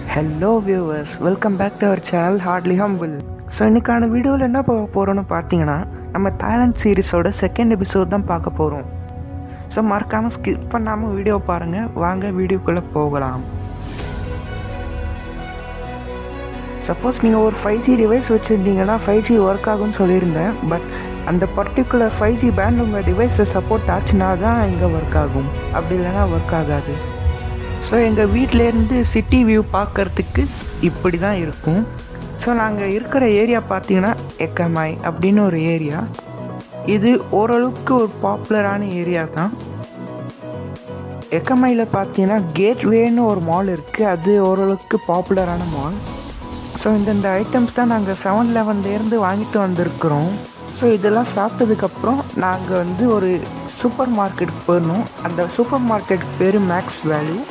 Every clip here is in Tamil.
Hello viewers welcome back to our channel hardly humble so இன்றைக்கான வீடியோவில் என்ன பார்க்க போகிறோம்னு பார்த்தீங்கன்னா நம்ம தாய்லாந்து சீரிஸோட செகண்ட் எபிசோட் தான் பார்க்க போகிறோம் ஸோ மறக்காமல் ஸ்கிப் பண்ணாமல் வீடியோ பாருங்கள் வாங்க வீடியோக்குள்ளே போகலாம் சப்போஸ் நீங்கள் ஒரு ஃபைவ் ஜி டிவைஸ் வச்சுருந்தீங்கன்னா ஃபைவ் ஜி ஒர்க் ஆகும்னு சொல்லியிருந்தேன் பட் அந்த பர்டிகுலர் ஃபைவ் ஜி பேண்ட் உங்கள் டிவைஸை சப்போர்ட் ஆச்சுன்னா தான் இங்கே ஒர்க் ஆகும் அப்படி இல்லைன்னா ஒர்க் ஆகாது ஸோ எங்கள் வீட்டிலேருந்து சிட்டி வியூ பார்க்கறதுக்கு இப்படி தான் இருக்கும் ஸோ நாங்கள் இருக்கிற ஏரியா பார்த்தீங்கன்னா எக்கமாய் அப்படின்னு ஒரு ஏரியா இது ஓரளவுக்கு ஒரு பாப்புலரான ஏரியா தான் எக்கமாயில் பார்த்தீங்கன்னா கேட்வேன்னு ஒரு மால் இருக்குது அது ஓரளவுக்கு பாப்புலரான மால் ஸோ இந்தந்த ஐட்டம்ஸ் தான் நாங்கள் செவன் லெவன்லேருந்து வாங்கிட்டு வந்திருக்கிறோம் ஸோ இதெல்லாம் சாப்பிட்டதுக்கப்புறம் நாங்கள் வந்து ஒரு சூப்பர் மார்க்கெட்டுக்கு போயிருந்தோம் அந்த சூப்பர் மார்க்கெட் பேர் Max value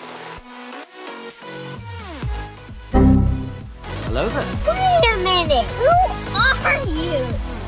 Hello there. Wait a minute. Who are you?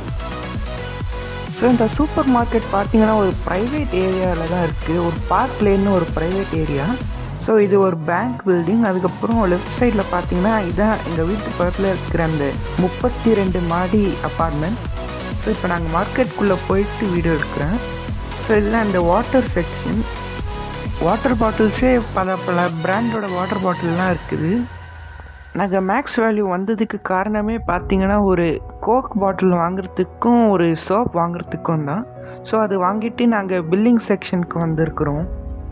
So இந்த சூப்பர் மார்க்கெட் பார்த்தீங்கன்னா ஒரு ப்ரைவேட் ஏரியாவில் தான் இருக்குது ஒரு பார்க் லேன்னு ஒரு ப்ரைவேட் ஏரியா ஸோ இது ஒரு பேங்க் பில்டிங் அதுக்கப்புறம் லெஃப்ட் சைடில் பார்த்தீங்கன்னா இதான் எங்கள் வீட்டு பக்கத்தில் இருக்கிற அந்த முப்பத்தி ரெண்டு மாடி அப்பார்ட்மெண்ட் ஸோ இப்போ நாங்கள் மார்க்கெட்டுக்குள்ளே போயிட்டு வீடியோ எடுக்கிறேன் ஸோ இதுதான் இந்த வாட்டர் செக்ஷன் வாட்டர் பாட்டில்ஸே பல பல பிராண்டோட வாட்டர் பாட்டில்லாம் இருக்குது நாங்கள் மேக்ஸ் வேல்யூ வந்ததுக்கு காரணமே பார்த்தீங்கன்னா ஒரு கோக் பாட்டில் வாங்குறதுக்கும் ஒரு சோப் வாங்குறதுக்கும் தான் ஸோ அது வாங்கிட்டு நாங்கள் பில்லிங் செக்ஷனுக்கு வந்திருக்கிறோம்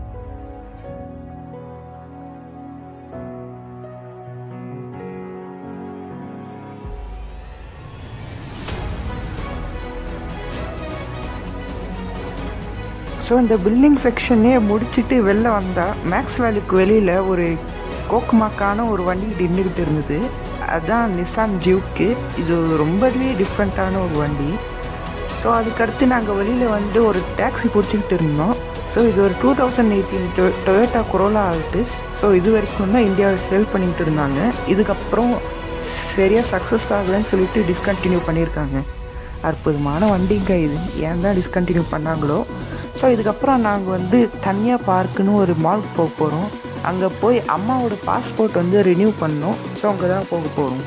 ஸோ இந்த பில்லிங் செக்ஷனே முடிச்சுட்டு வெளில வந்தால் மேக்ஸ் வேல்யூக்கு வெளியில் ஒரு கோக்குமாக்கான ஒரு வண்டி நின்றுக்கிட்டு இருந்தது அதுதான் நிசான் ஜியூக்கு இது ரொம்பவே டிஃப்ரெண்ட்டான ஒரு வண்டி ஸோ அதுக்கடுத்து நாங்கள் வெளியில் வந்து ஒரு டாக்ஸி பிடிச்சிக்கிட்டு இருந்தோம் ஸோ இது ஒரு two thousand eighteen Toyota Corolla Altis so இது வரைக்கும் தான் இந்தியாவில் சேல் பண்ணிக்கிட்டு இருந்தாங்க இதுக்கப்புறம் சரியாக சக்ஸஸ் ஆகலைன்னு சொல்லிட்டு டிஸ்கண்டினியூ பண்ணியிருக்காங்க அற்புதமான வண்டிங்க இது ஏன் தான் டிஸ்கண்டினியூ பண்ணாங்களோ ஸோ இதுக்கப்புறம் நாங்கள் வந்து தனியாக பார்க்குன்னு ஒரு மால்க்கு போக போகிறோம் அங்கே போய் அம்மாவோட பாஸ்போர்ட் வந்து ரினியூ பண்ணோம் ஸோ அங்கே தான் போக போகிறோம்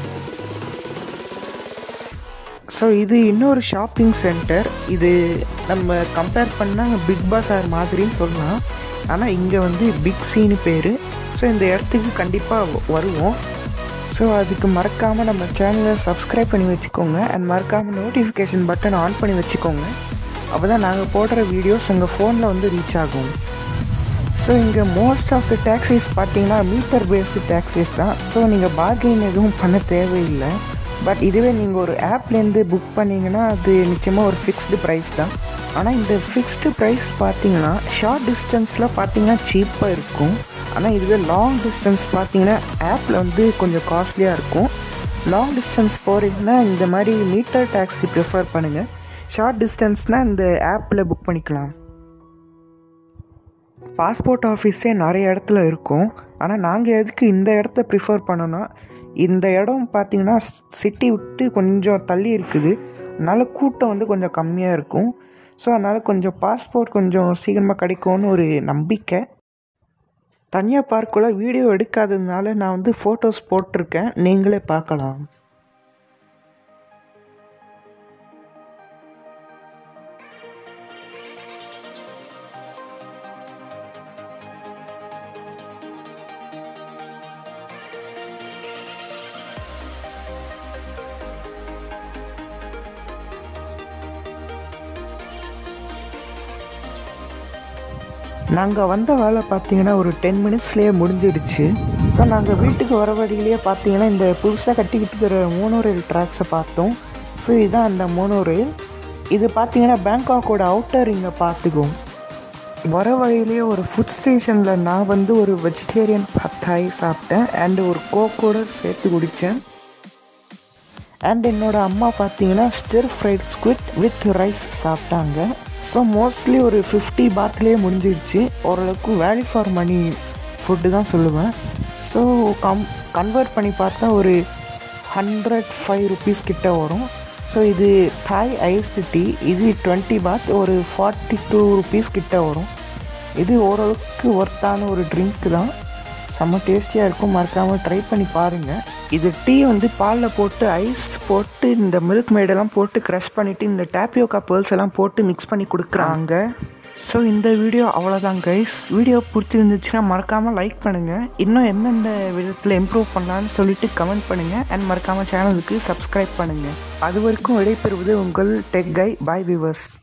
ஸோ இது இன்னொரு ஷாப்பிங் சென்டர் இது நம்ம கம்பேர் பண்ணால் பிக் பாஸார் மாதிரின்னு சொல்லலாம் ஆனால் இங்கே வந்து பிக் சீனு பேர் ஸோ இந்த இடத்துக்கு கண்டிப்பாக வருவோம் ஸோ அதுக்கு மறக்காமல் நம்ம சேனலை சப்ஸ்கிரைப் பண்ணி வச்சுக்கோங்க அண்ட் மறக்காமல் நோட்டிஃபிகேஷன் பட்டன் ஆன் பண்ணி வச்சுக்கோங்க அப்போ தான் நாங்கள் போடுற வீடியோஸ் உங்கள் ஃபோனில் வந்து ரீச் ஆகும் ஸோ இங்கே மோஸ்ட் ஆஃப் த டேக்ஸிஸ் பார்த்தீங்கன்னா மீட்டர் பேஸ்டு டேக்ஸிஸ் தான் ஸோ நீங்கள் பார்கெயின் எதுவும் பண்ண தேவையில்லை பட் இதுவே நீங்கள் ஒரு ஆப்லேருந்து புக் பண்ணிங்கன்னா அது நிச்சயமாக ஒரு ஃபிக்ஸ்டு ப்ரைஸ் தான் ஆனால் இந்த ஃபிக்ஸ்டு ப்ரைஸ் பார்த்தீங்கன்னா ஷார்ட் டிஸ்டன்ஸில் பார்த்தீங்கன்னா சீப்பாக இருக்கும் ஆனால் இதுவே லாங் டிஸ்டன்ஸ் பார்த்தீங்கன்னா ஆப்பில் வந்து கொஞ்சம் காஸ்ட்லியாக இருக்கும் லாங் டிஸ்டன்ஸ் போகிறீங்கன்னா இந்த மாதிரி மீட்டர் டேக்ஸி ப்ரிஃபர் பண்ணுங்கள் ஷார்ட் டிஸ்டன்ஸ்னால் இந்த ஆப்பில் புக் பண்ணிக்கலாம் பாஸ்போர்ட் ஆஃபீஸே நிறைய இடத்துல இருக்கும் ஆனால் நாங்கள் எதுக்கு இந்த இடத்த ப்ரிஃபர் பண்ணோன்னா இந்த இடம் பார்த்தீங்கன்னா சிட்டி விட்டு கொஞ்சம் தள்ளி இருக்குது அதனால் கூட்டம் வந்து கொஞ்சம் கம்மியாக இருக்கும் ஸோ அதனால் கொஞ்சம் பாஸ்போர்ட் கொஞ்சம் சீக்கிரமாக கிடைக்கும்னு ஒரு நம்பிக்கை தனியாக பார்க்குள்ள வீடியோ எடுக்காததுனால நான் வந்து ஃபோட்டோஸ் போட்டிருக்கேன் நீங்களே பார்க்கலாம் நாங்கள் வந்த வேலை பார்த்தீங்கன்னா ஒரு டென் மினிட்ஸ்லேயே முடிஞ்சிடுச்சு ஸோ நாங்கள் வீட்டுக்கு வர வழியிலேயே பார்த்தீங்கன்னா இந்த புதுசாக கட்டிக்கிட்டு இருக்கிற மோனோ ரயில் ட்ராக்ஸை பார்த்தோம் ஸோ இதுதான் அந்த மோனோ ரயில் இது பார்த்தீங்கன்னா பேங்காக்கோட அவுட்டர் இங்கே பார்த்துக்கும் வர வழியிலேயே ஒரு ஃபுட் ஸ்டேஷனில் நான் வந்து ஒரு வெஜிடேரியன் பத்தாய் சாப்பிட்டேன் அண்டு ஒரு கோக்கோட சேர்த்து குடித்தேன் அண்ட் என்னோடய அம்மா பார்த்தீங்கன்னா stir fried squid with rice சாப்பிட்டாங்க ஸோ மோஸ்ட்லி ஒரு ஃபிஃப்டி பாட்டிலே முடிஞ்சிடுச்சு ஓரளவுக்கு வேல்யூ ஃபார் மணி ஃபுட்டு தான் சொல்லுவேன் ஸோ கம் கன்வெர்ட் பண்ணி பார்த்தா ஒரு ஹண்ட்ரட் ஃபைவ் ருபீஸ் கிட்ட வரும் ஸோ இது தாய் ஐஸ்டு டீ இது டுவெண்ட்டி பாத் ஒரு ஃபார்ட்டி டூ ருபீஸ் கிட்ட வரும் இது ஓரளவுக்கு ஒர்த்தான ஒரு ட்ரிங்க் தான் ஸோ செம்ம டேஸ்டியாக இருக்கும் மறக்காமல் ட்ரை பண்ணி பாருங்கள் இது டீ வந்து பாலில் போட்டு ஐஸ் போட்டு இந்த மில்க் மேடெல்லாம் போட்டு க்ரஷ் பண்ணிவிட்டு இந்த டேப்பியோக்கா பேர்ல்ஸ் எல்லாம் போட்டு மிக்ஸ் பண்ணி கொடுக்குறாங்க ஸோ இந்த வீடியோ அவ்வளோதான் கைஸ் வீடியோ பிடிச்சிருந்துச்சுன்னா மறக்காமல் லைக் பண்ணுங்கள் இன்னும் எந்தெந்த விதத்தில் இம்ப்ரூவ் பண்ணலான்னு சொல்லிட்டு கமெண்ட் பண்ணுங்கள் அண்ட் மறக்காமல் சேனலுக்கு சப்ஸ்கிரைப் பண்ணுங்கள் அது வரைக்கும் விடைபெறுவது உங்கள் டெக் கை பாய் விவர்ஸ்